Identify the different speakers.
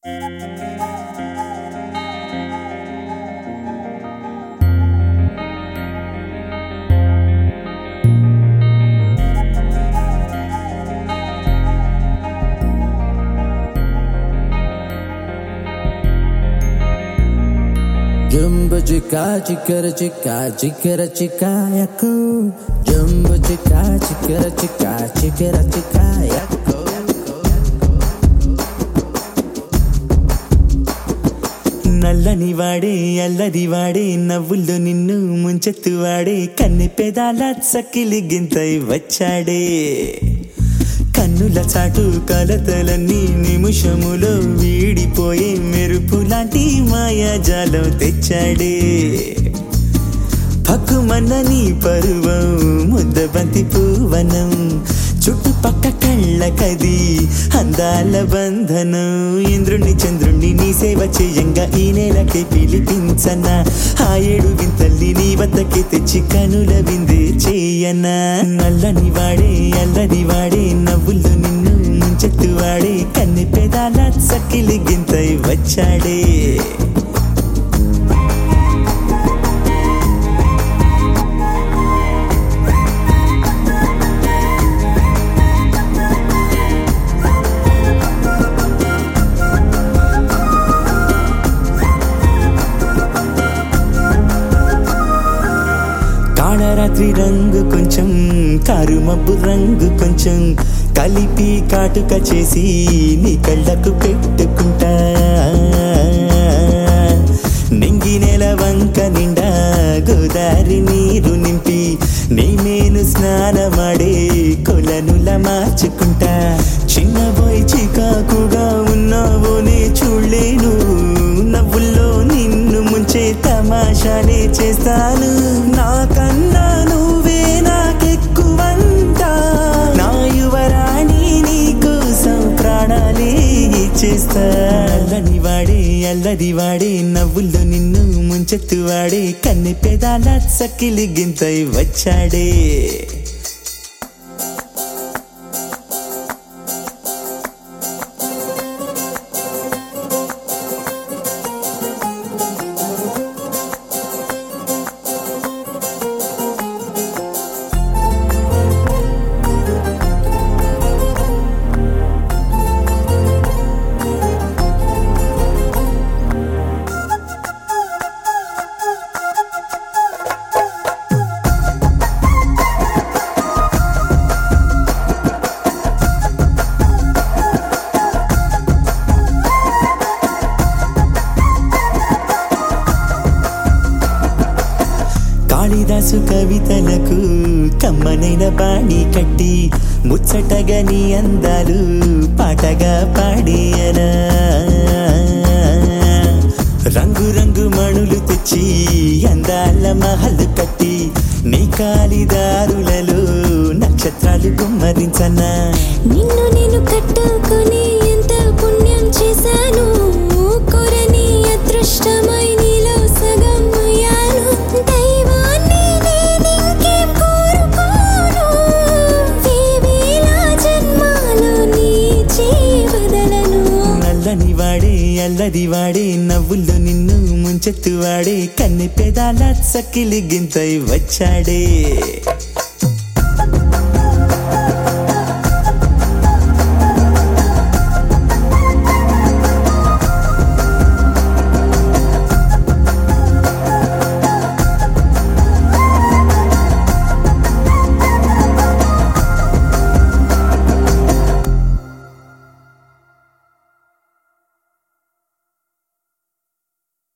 Speaker 1: Jumbo chica, chicara chica, chicara chica, yako. Jumbo chica, chicara chica, chicara chica, yako.
Speaker 2: నల్లని వాడే అల్లరి వాడే నవ్వుల్లో నిన్ను ముంచెత్తు వాడే కన్నె పెదాల సకిలి గింతై వచ్చాడే కన్నుల చాటు కలతలన్నీ నిమిషములో వీడిపోయే మెరుపు లాంటి మాయాజాలం తెచ్చాడే పక్కుమన్న నీ పరువం ముద్దబంతి పూవనం చుట్టుపక్క కళ్ళకది అందాల బంధనం ఇంద్రుణ్ణి చంద్రుణ్ణి నీ సేవ చేయంగా ఈ నేలకి పిలిపించనా ఆ ఏడు వింతల్ని నీ వద్దకి తెచ్చి కనుల విందే చేయనా నల్లని వాడే అల్లరి వాడే నవ్వులు నిన్ను ముంచెత్తు వాడే కన్నె పెదాల సకిలి గింతై వచ్చాడే కాళరాత్రి రంగు కొంచెం కారు మబ్బు రంగు కొంచెం కలిపి కాటుక చేసి నీ కళ్ళకు పెట్టుకుంటా నింగి నెల వంక నిండా గోదారి నీరు నింపి నీ మేను స్నానమాడే కొలనుల మార్చుకుంటా చిన్న బోయ్ చికాకుగా ఉన్నావో నే చూడలేను నవ్వుల్లో నిన్ను ముంచే తమాషాలే చేస్తాను నాకన్నా నువ్వే నాకెక్కువంట నా యువరాణి నీ కోసం ప్రాణాలే చేస్తా అల్లని వాడే అల్లరి వాడే నవ్వుల్లో నిన్ను ముంచెత్తు వాడే కన్నె పెదాల సకిలి గింతై వచ్చాడే కాళిదాసు కవితలకు కమ్మనైన బాణి కట్టి ముచ్చటగా నీ అందాలు పాటగా పాడేయనా రంగు రంగు మణులు తెచ్చి అందాల మహల్ కట్టి నీ కాలిదారులలో నక్షత్రాలు గుమ్మరించనా
Speaker 3: నిన్ను నేను కట్టుకుని ఎంత పుణ్యం చేశాను కొరని అదృష్టమై నీలో సగం అయ్యాను దైవాన్ని నేనింకేం కోరుకోను వేవేల జన్మాలు నీ జీవదలను
Speaker 2: నల్లని వాడే అల్లరి వాడే నవ్వుల్లో నిన్ను ముంచెత్తు వాడే కన్నె పెదాల సకిలి గింతై వచ్చాడే